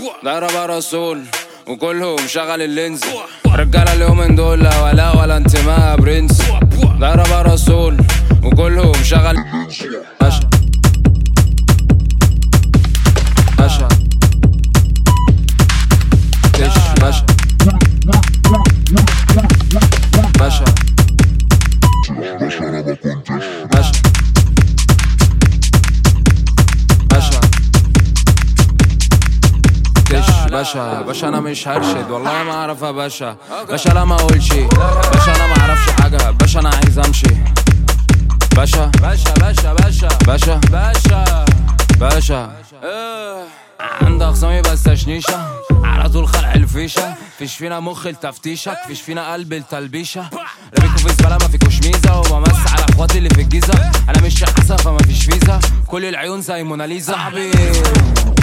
ضرب رسول وكلهم شغل اللينز رجالة اليومين دول لا ولا ولا انتماء برنس ضرب رسول وكلهم شغل باشا باشا دش باشا باشا باشا باشا دش باشا باشا انا مش هرشد والله ما اعرف يا باشا باشا لا ما اقولش باشا انا ما اعرفش حاجه باشا انا عايز امشي باشا باشا باشا باشا باشا باشا باشا آه. عند اخصامي بس تشنيشة على طول خلع الفيشة فيش فينا مخ لتفتيشك فيش فينا قلب التلبيشة رميكوا في زبالة ما فيكوش ميزة وبمس على اخواتي اللي في الجيزة انا مش حسن فما فيش فيزا كل العيون زي موناليزا صاحبي